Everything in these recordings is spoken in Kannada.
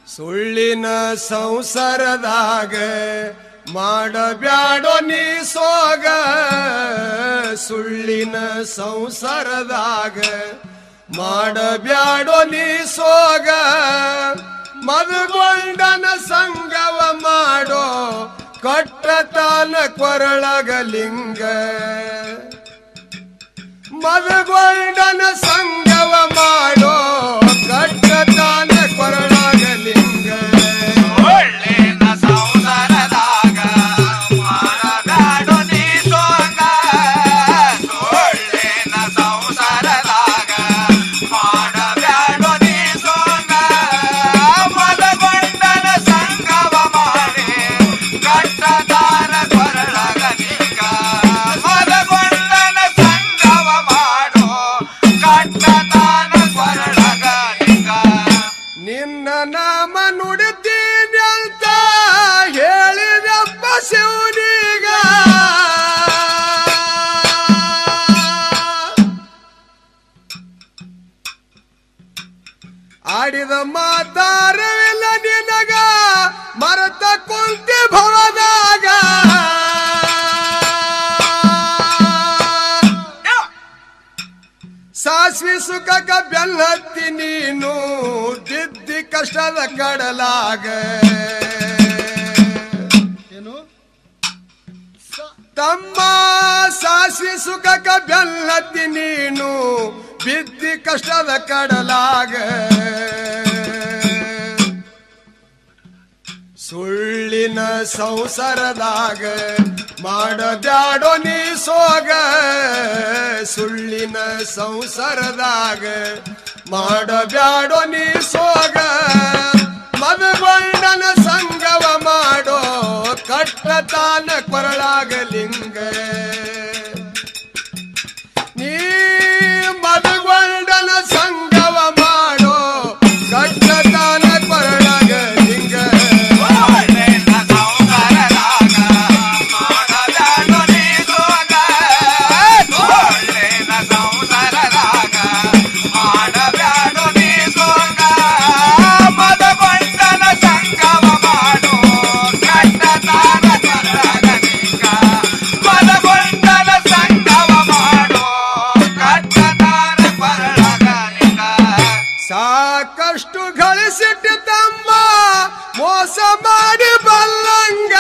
ಸುಳ್ಳಿನ ಸಂಸಾರದಾಗ ಮಾಡಬ್ಯಾಡೋ ನೀ ಸೋಗ ಸುಳ್ಳಿನ ಸಂಸಾರದಾಗ ಮಾಡಬ್ಯಾಡೋ ನೀ ಸೋಗ ಮದುಗೊಂಡನ ಸಂಗವ ಮಾಡೋ ಕಟ್ಟತಾನ ಕೊರಳಗ ಲಿಂಗ ಮದುಗೊಂಡನ ಸಂಗವ ಮಾಡೋ ಕಟ್ಟತಾನ ಕೊರಳಗ ಲಿಂಗ ಒಳ್ಳೆನ ಸಂಸಾರದಾಗ ಮಾಡಬ್ಯಾಡೋ ನೀ ಸೋಗ ಒಳ್ಳೆನ ಸಂಸಾರದಾಗ ಮಾಡಬ್ಯಾಡೋ ನೀ ಸೋಗ ಮದಗೊಂಡನ ಸಂಗವ ಮಾಡಿ ಕಟ್ಟದಾರ ಕೊರಳಗ ನಿಂಗ ಮದಗೊಂಡನ ಸಂಗವ ಮಾಡೋ ಕಟ್ಟದಾನ ಕೊರಳಗ ನಿಂಗ ನಿನ್ನ ನಾಮ ನುಡಿತೀನಿ ಅಂತ ಹೇಳಿದಪ್ಪ ಶಿವನಿಗ ಆಡಿದ ಮಾತಾರವಿಲ್ಲ ನಿನಗ ಮರತ ಕುಂತಿ ಭವದಾಗ ಸಾಸ್ವಿ ಸುಖಕ ಬೆನ್ನತ್ತಿ ನೀನು ದಿದ್ದಿ ಕಷ್ಟದ ಕಡಲಾಗ ಏನು ತಮ್ಮ ಸಾಸ್ವಿ ಸುಖಕ ಬೆನ್ನತ್ತಿ ನೀನು ಬಿದ್ದಿ ಕಷ್ಟದ ಕಡಲಾಗ ಸುಳ್ಳಿನ ಸಂಸಾರದಾಗ ಮಾಡಬ್ಯಾಡೋ ನೀ ಸೋಗ ಸುಳ್ಳಿನ ಸಂಸಾರದಾಗ ಮಾಡಬ್ಯಾಡೋ ನೀ ಸೋಗ ಮದುಗೊಂಡನ ಸಂಗವ ಮಾಡೋ ಕಟ್ಟತಾನ ಕೊರಳಾಗಲಿಂಗ ನೀ ಮದುಗೊಂಡನ ಸಂಗವ ಮಾಡೋ ಕಟ್ಟತಾನ ಕೊರಳಾಗಲಿಂಗ ಒಳ್ಳೆನ ಸಂಸಾರದಾಗ ಮಾಡಬ್ಯಾಡೋ ನೀ ಸೋಗ ಒಳ್ಳೆನ ಸಂಸಾರದಾಗ ಮಾಡಬ್ಯಾಡೋ ನೀ ಸೋಗ ಮದಗೊಂಡನ ಸಂಗವ ಮಾಡೋ ಕಟ್ಟದಾನ ಕೊರಳಗ ನಿಂಗ ಮದಗೊಂಡನ ಸಂಗವ ಮಾಡೋ ಕಟ್ಟದಾನ ಕೊರಳಗ ನಿಂಗ ಸಾಕಷ್ಟು ಗಳಿಸಿಟ್ಟು ತಮ್ಮ ಮೋಸ ಮಾಡಿ ಬಲ್ಲಂಗ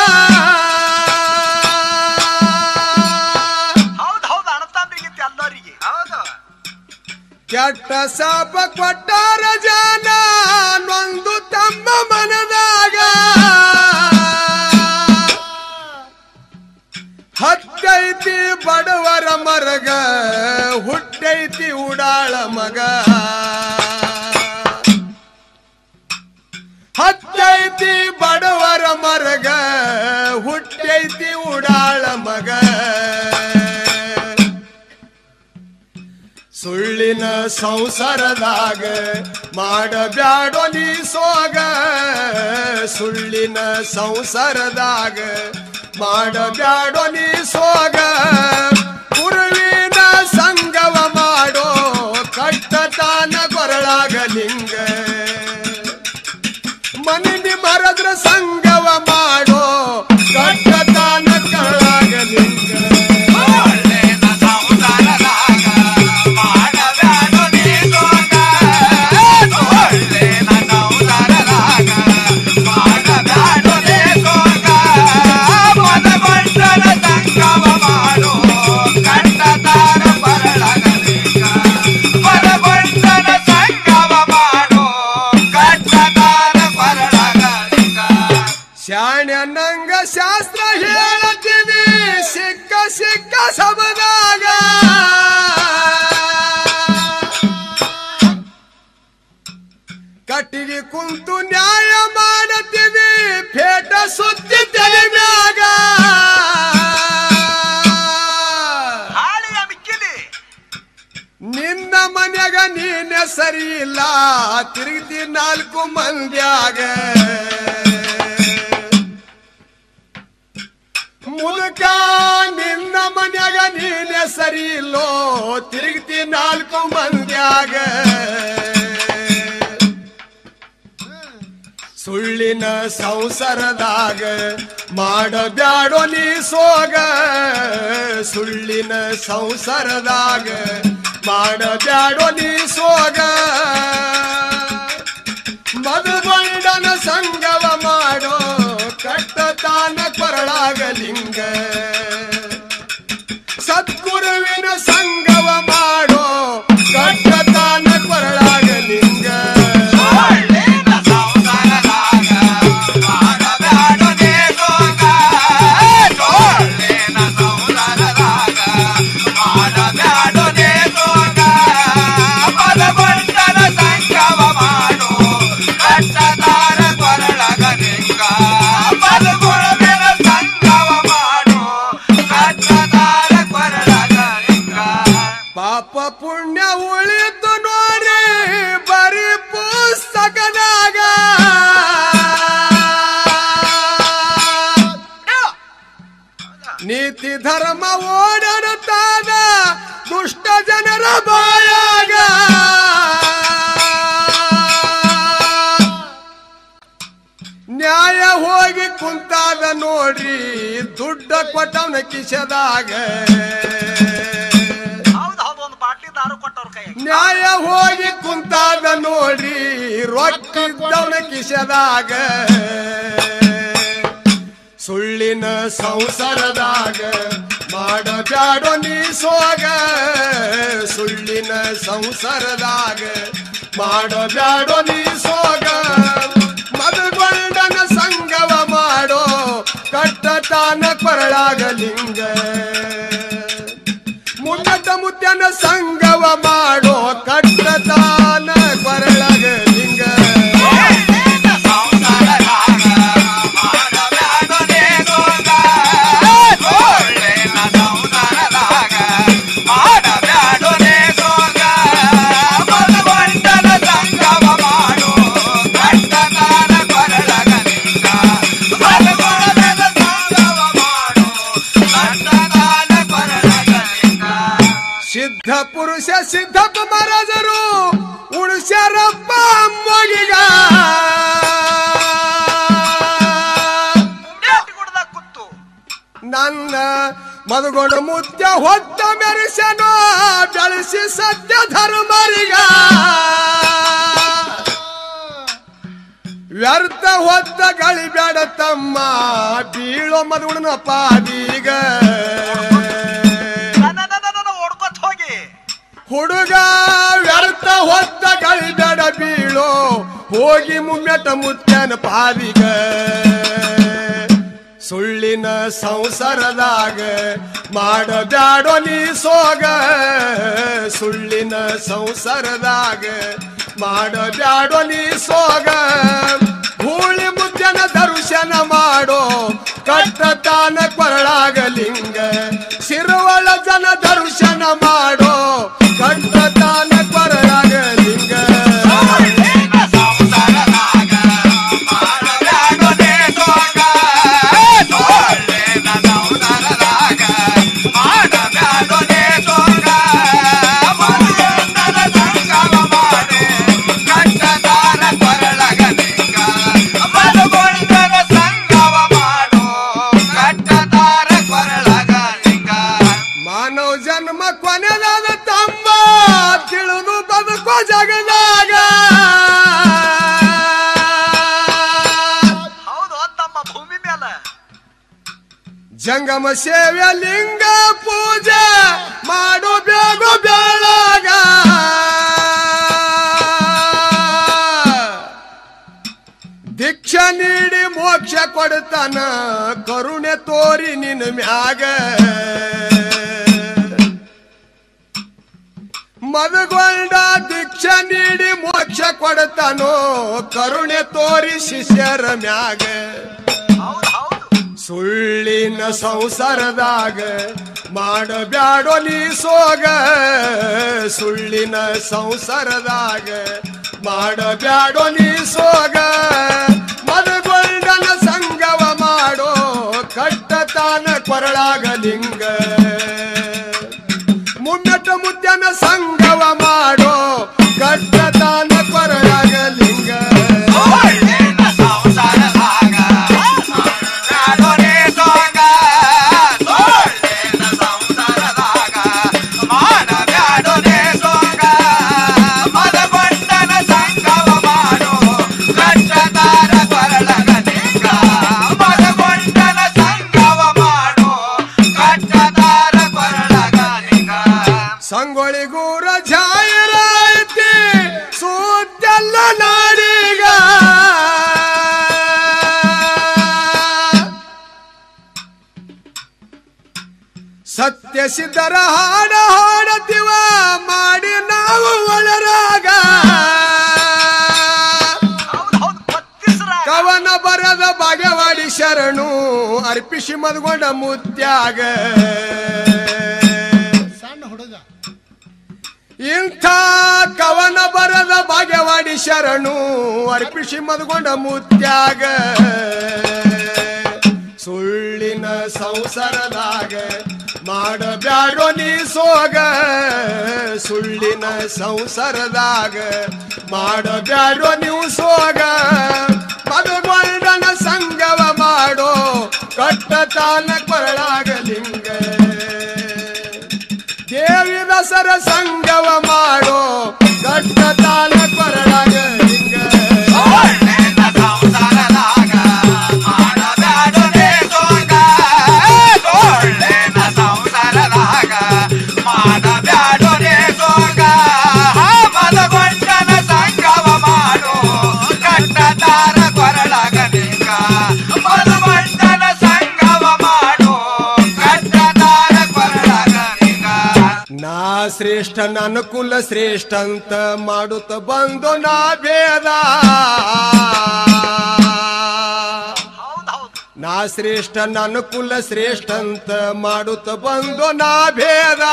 ಹೌದು ಹೌದು ಅಣತಂಬ್ರಿಗಿತ್ತು ಎಲ್ಲರಿಗೆ ಹೌದು ಕೆಟ್ಟ ಸಾಪ ಕೊಟ್ಟಾರ ಜನ ನೊಂದು ತಮ್ಮ ಮನದಾಗ ಹತ್ತೈತಿ ಬಡವರ ಮರಗ ಹುಟ್ಟೈತಿ ಉಡಾಳ ಮಗ ಹತ್ತೈತಿ ಬಡವರ ಮರಗ ಹುಟ್ಟೈತಿ ಉಡಾಳ ಮಗ ಸುಳ್ಳಿನ ಸಂಸಾರದಾಗ ಮಾಡಬ್ಯಾಡೋ ನೀ ಸೋಗ ಸುಳ್ಳಿನ ಸಂಸಾರದಾಗ ಮಾಡಬ್ಯಾಡೋ ನೀ ಸೋಗ ಗುರುವಿನ ಸಂಗವ ಮಾಡೋ ಕಟ್ಟತಾನ ಕೊರಳಾಗಲಿಂಗ ಮನಿ ಮರದ್ರ ಸಂಗವ ಮಾಡೋ ಕಟ್ಟತಾನ ಕೊರಳಾಗಲಿಂಗ ಒಳ್ಳೆನ ಸಂಸಾರದಾಗ ಮಾಡಬ್ಯಾಡೋ ನೀ ಸೋಗ ಒಳ್ಳೆನ ಸಂಸಾರದಾಗ ಮಾಡಬ್ಯಾಡೋ ನೀ ಸೋಗ ಮದಗೊಂಡನ ಸಂಗವ ಮಾಡೋ ಕಟ್ಟದಾರ ಬರಳಗಲಿಂಗ ಮದಗೊಂಡನ ಸಂಗವ ಮಾಡೋ ಕಟ್ಟದಾರ ಬರಳಗಲಿಂಗ ಶಾಣ್ಯ ನಂಗ ಶಾಸ್ತ್ರ ಹೇಳತ್ತೀವಿ ಸಿಕ್ಕ ಸಿಕ್ಕ ಸಬದಾಗ ಕಟ್ಟಿಗೆ ಕುಂತು ನ್ಯಾಯ ಮಾಡತ್ತೀವಿ ಪೇಟ ಸುತ್ತಿ ತಲೆ ಮ್ಯಾಗ ಹಾಳಿಯ ಮಿಕ್ಕಿಲಿ ನಿನ್ನ ಮನ್ಯಾಗ ನೀನೆ ಸರಿ ಇಲ್ಲ ತಿರುಗ್ತಿ ನಾಲ್ಕು ಮಂದ್ಯಾಗ ಮುದುಕ ನಿನ್ನ ಮನ್ಯಾಗ ನೀನೆ ಸರಿ ಇಲ್ಲೋ ತಿರುಗ್ತಿ ನಾಲ್ಕು ಮಂದ್ಯಾಗ ಸುಳ್ಳಿನ ಸಂಸಾರದಾಗ ಮಾಡಬ್ಯಾಡೋ ನೀ ಸೋಗ ಸುಳ್ಳಿನ ಸಂಸಾರದಾಗ ಮಾಡಬ್ಯಾಡೋ ನೀ ಸೋಗ ಮಧುಗೊಂಡನ ಸಂಗವ ಮಾಡೋ ಕಟ್ಟತಾನ ಕೊರಳಾಗಲಿಂಗ ಸದ್ಗುರುವಿನ ಸಂಗವ ಮಾಡೋ ಕಟ್ಟತಾನ ಕೊರಳಾಗಲಿಂಗ ಒಳ್ಳೆನ ಸಂಸಾರದಾಗ ಮಾಡಬ್ಯಾಡೋ ನೀ ಸೋಗ. ಒಳ್ಳೆನ ಸಂಸಾರದಾಗ ಮಾಡಬ್ಯಾಡೋ ನೀ ಸೋಗ. ಬಲಗೊಂಡನ ಸಂಗವ ಮಾಡು, ಕಟ್ಟದಾರ ಕೊರಳಗ ನಿಂಗ. ಬಲಗುರುವಿನ ಸಂಗವ ಮಾಡು, ಕಟ್ಟದಾರ ಕೊರಳಗ ನಿಂಗ. ಪಾಪ ಪುಣ್ಯ ಉಳಿತು ನೋಡಿ ಬರೀ ಪುಸ್ತಕದಾಗ ನೀತಿ ಧರ್ಮ ಓಡಾಡುತ್ತಾದ ದುಷ್ಟ ಜನರ ಬಾಯಾಗ ನ್ಯಾಯ ಹೋಗಿ ಕುಂತಾದ ನೋಡ್ರಿ ದುಡ್ಡ ಕೊಟ್ಟವನ ಕಿಸೆದಾಗ ಹೌದು ಹೌದು ಒಂದು ಬಾಟ್ಲಿ ದಾರು ಕೊಟ್ಟವ್ರ ಕೈ ನ್ಯಾಯ ಹೋಗಿ ಕುಂತಾದ ನೋಡ್ರಿ ರೊಕ್ಕಿದ್ದವನ ಕಿಸೆದಾಗ ಸುಳ್ಳಿನ ಸಂಸಾರದಾಗ ಮಾಡಬ್ಯಾಡೋ ನೀ ಸೋಗ ಸುಳ್ಳಿನ ಸಂಸಾರದಾಗ ಮಾಡಬ್ಯಾಡೋ ನೀ ಸೋಗ ಮದುಗೊಂಡನ ಸಂಗವ ಮಾಡೋ ಕಟ್ಟತಾನ ಕೊರಳಾಗಲಿಂಗ ಮುನ್ನತ ಮುತ್ತನ ಸಂಗವ ಮಾಡೋ ಕಟ್ಟತಾನ ಕೊರಳಗ ಲಿಂಗ ಒಳ್ಳೆನ ಸಂಸಾರದಾಗ ಮಾಡಬ್ಯಾಡೋ ನೀ ಸೋಗ. ಒಳ್ಳೆನ ಸಂಸಾರದಾಗ ಮಾಡಬ್ಯಾಡೋ ನೀ ಸೋಗ. ಬಲಗೊಂಡನ ಸಂಗವ ಮಾಡು, ಕಟ್ಟದಾರ ಕೊರಳಗ ನಿಂಗ. ಬಲಗೊಂಡನ ಸಂಗವ ಮಾಡು, ಕಟ್ಟದಾರ ಕೊರಳಗ ನಿಂಗ. ಸಿದ್ಧ ಪುರುಷ ಸಿದ್ಧ ಕುಮಾರಜರು ಉಳಿಸ್ಯಾರಪ್ಪ ಅಮ್ಮಗಿಗ ಗುಡ್ದಾಗ ಕೂತು ನನ್ನ ಮದುಗೊಂಡು ಮುತ್ಯ ಹೊತ್ತ ಮೆರೆಸನೋ ಬೆಳೆಸಿ ಸತ್ಯ ಧರ್ಮರಿಗ ವ್ಯರ್ಥ ಹೊತ್ತ ಗಳಿಬ್ಯಾಡ ತಮ್ಮ ಬೀಳೋ ಮದುಗುಣನ ಪಾದೀಗ ಓಡ್ಕೊತ್ ಹೋಗಿ ಹುಡುಗ ವ್ಯರ್ಥ ಹೊತ್ತ ಗಳಿಬೇಡ ಬೀಳೋ ಹೋಗಿ ಮುಮ್ಮೆಟ ಮುತ್ಯನ ಪಾದಿಗ ಸುಳ್ಳಿನ ಸಂಸಾರದಾಗ ಮಾಡಬ್ಯಾಡೋ ನೀ ಸೋಗ ಸುಳ್ಳಿನ ಸಂಸಾರದಾಗ ಮಾಡಬ್ಯಾಡೋ ನೀ ಸೋಗ ಹೂಳಿ ಮುದ್ಯನ ದರ್ಶನ ಮಾಡೋ ಕಟ್ಟತಾನ ಕೊರಳಾಗಲಿಂಗ ಸಿರುವಳ ಜನ ದರ್ಶನ ಮಾಡೋ ಕಟ್ಟತಾನ ಕೊರಳಾಗಲಿಂಗ ಒಳ್ಳೆನ ಸಂಸಾರದಾಗ ಮಾಡಬ್ಯಾಡೋ ನೀ ಸೋಗ. ಒಳ್ಳೆನ ಸಂಸಾರದಾಗ ಮಾಡಬ್ಯಾಡೋ ನೀ ಸೋಗ. ಬಲಗೊಂಡನ ಸಂಗವ ಮಾಡು, ಕಟ್ಟದಾರ ಕೊರಳಗ ನಿಂಗ. ಬಲಗೊಂಡನ ಸಂಗವ ಮಾಡು, ಕಟ್ಟದಾರ ಕೊರಳಗ ನಿಂಗ. ಮಾನವ ಜನ್ಮ ಕೊನೆದಾದ ತಮ್ಮ ತಿಳಿದು ಬದುಕೋ ಜಗದಾಗ ಹೌದು ತಮ್ಮ ಭೂಮಿ ಮೇಲೆ ಜಂಗಮ ಸೇವೆ ಲಿಂಗ ಪೂಜೆ ಮಾಡು ಬೇಗ ಬೆಳಗ ದೀಕ್ಷಾ ನೀಡಿ ಮೋಕ್ಷ ಕೊಡ್ತಾನ ಕರುಣೆ ತೋರಿ ನಿನ್ನ ಮ್ಯಾಗ ಮದಗೊಂಡ ದೀಕ್ಷಾ ನೀಡಿ ಮೋಕ್ಷ ಕೊಡ್ತಾನೋ ಕರುಣೆ ತೋರಿ ಶಿಷ್ಯರ ಮ್ಯಾಗ ಹೌದು ಹೌದು ಸುಳ್ಳಿನ ಸಂಸಾರದಾಗ ಮಾಡಬ್ಯಾಡೋ ನೀ ಸೋಗ ಸುಳ್ಳಿನ ಸಂಸಾರದಾಗ ಮಾಡಬ್ಯಾಡೋ ನೀ ಸೋಗ ಮದಗೊಂಡನ ಸಂಗವ ಮಾಡೋ ಕಟ್ಟತಾನ ಕೊರಳಾಗಲಿಂಗ ಮುನ್ನಟ ಮುದ್ದನ ಸಂಗವ ಮಾಡೋ ಕಟ್ಟತಾನ ಕೊರಳಾಗಲಿಂಗ ಒಳ್ಳೆನ ಸಂಸಾರದಾಗ ಬಯಸಿದರ ಹಾಡ ಹಾಡತಿವ ಮಾಡಿ ನಾವು ಒಳರಾಗ ಹೌದ್ ಹೌದ್ ಬತ್ತಿಸ್ರಾಗ ಕವನ ಬರದ ಬಾಗವಾಡಿ ಶರಣು ಅರ್ಪಿಸಿ ಮದ್ಗೊಂಡ ಮುತ್ಯಾಗ ಸಣ್ಣ ಹುಡುಗ ಇಂಥ ಕವನ ಬರದ ಭಾಗ್ಯವಾಡಿ ಶರಣು ಅರ್ಪಿಸಿ ಮದ್ಗೊಂಡ ಮುತ್ಯಾಗ ಸುಳ್ಳಿನ ಸಂಸಾರದಾಗ ಮಾಡಬ್ಯಾಡೋ ನೀ ಸೋಗ ಸುಳ್ಳಿನ ಸಂಸಾರದಾಗ ಮಾಡಬ್ಯಾಡೋ ನೀವು ಸೋಗ ಮದುಗೊಂಡನ ಸಂಗವ ಮಾಡೋ ಕಟ್ಟತಾನ ಕೊರಳಾಗಲಿಂಗ ದೇವಿ ದಸರ ಸಂಗವ ಮಾಡೋ ಗಟ್ಟ ತಾಳ ಕೊರಳಾಗ ಹಿಂಗ ಒಳ್ಳೆನ ಸಂಸಾರದಾಗ ಮಾಡಬ್ಯಾಡನೆ ಸೋಗ. ಒಳ್ಳೆನ ಸಂಸಾರದಾಗ ಮಾಡಬ್ಯಾಡನೆ ಸೋಗ. ಮದಗೊಂಡನ ಸಂಗವ ಮಾಡು ಕಟ್ಟದಾರ ಕೊರಳಗ ನಿಂಗ. ಮದಗೊಂಡನ ಸಂಗವ ಮಾಡು ಕಟ್ಟದಾರ ಕೊರಳಗ ನಿಂಗ. ನಾ ಶ್ರೇಷ್ಠ ನನ್ನ ಕುಲ ಶ್ರೇಷ್ಠ ಅಂತ ಮಾಡುತ್ತ ಬಂದು ನಾ ಭೇದ ಹೌದ್ ಹೌದ್ ನಾ ಶ್ರೇಷ್ಠ ನನ್ನ ಕುಲ ಶ್ರೇಷ್ಠ ಅಂತ ಮಾಡುತ್ತ ಬಂದು ನಾ ಭೇದ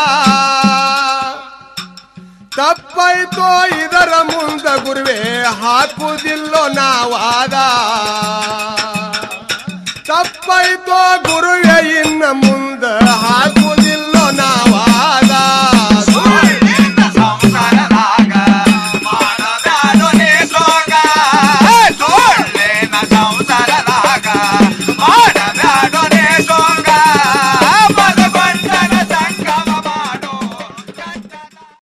ತಪ್ಪಾಯ್ತೋ ಇದರ ಮುಂದ ಗುರುವೇ ಹಾಕುವುದಿಲ್ಲೋ ನಾವಾದ ತಪ್ಪಾಯ್ತೋ ಗುರುವೇ